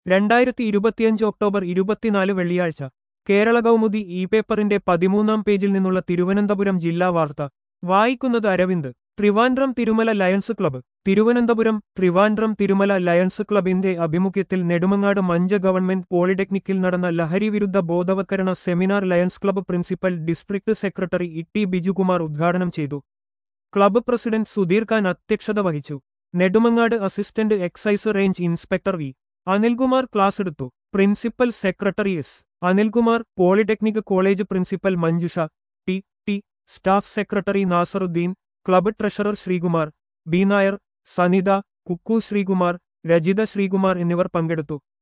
രണ്ടായിരത്തി ഇരുപത്തിയഞ്ച് ഒക്ടോബർ ഇരുപത്തിനാല് വെള്ളിയാഴ്ച കേരള കൗമുദി ഇ പേപ്പറിന്റെ പതിമൂന്നാം പേജിൽ നിന്നുള്ള തിരുവനന്തപുരം ജില്ലാ വാർത്ത വായിക്കുന്നത് Aravind Trivandrum Thirumala lions club Thiruvananthapuram Trivandrum Thirumala lions ക്ലബിന്റെ ആഭിമുഖ്യത്തിൽ നെടുമങ്ങാട് മഞ്ച ഗവൺമെന്റ് പോളിടെക്നിക്കിൽ നടന്ന ലഹരിവിരുദ്ധ ബോധവത്കരണ seminar lions club principal district secretary E Bijukumar ഉദ്ഘാടനം ചെയ്തു ക്ലബ്ബ് പ്രസിഡന്റ് സുധീർ ഖാൻ അധ്യക്ഷത വഹിച്ചു Nedumangad assistant excise range inspector V Anilkumar class എടുത്തു principal secretary S Anilkumar polytechnic college principal Manjusha T T staff secretary Nasaruddin club treasurer Sreekumar B Nair Sanitha Kukku Sreekumar Rajitha Sreekumar എന്നിവർ പങ്കെടുത്തു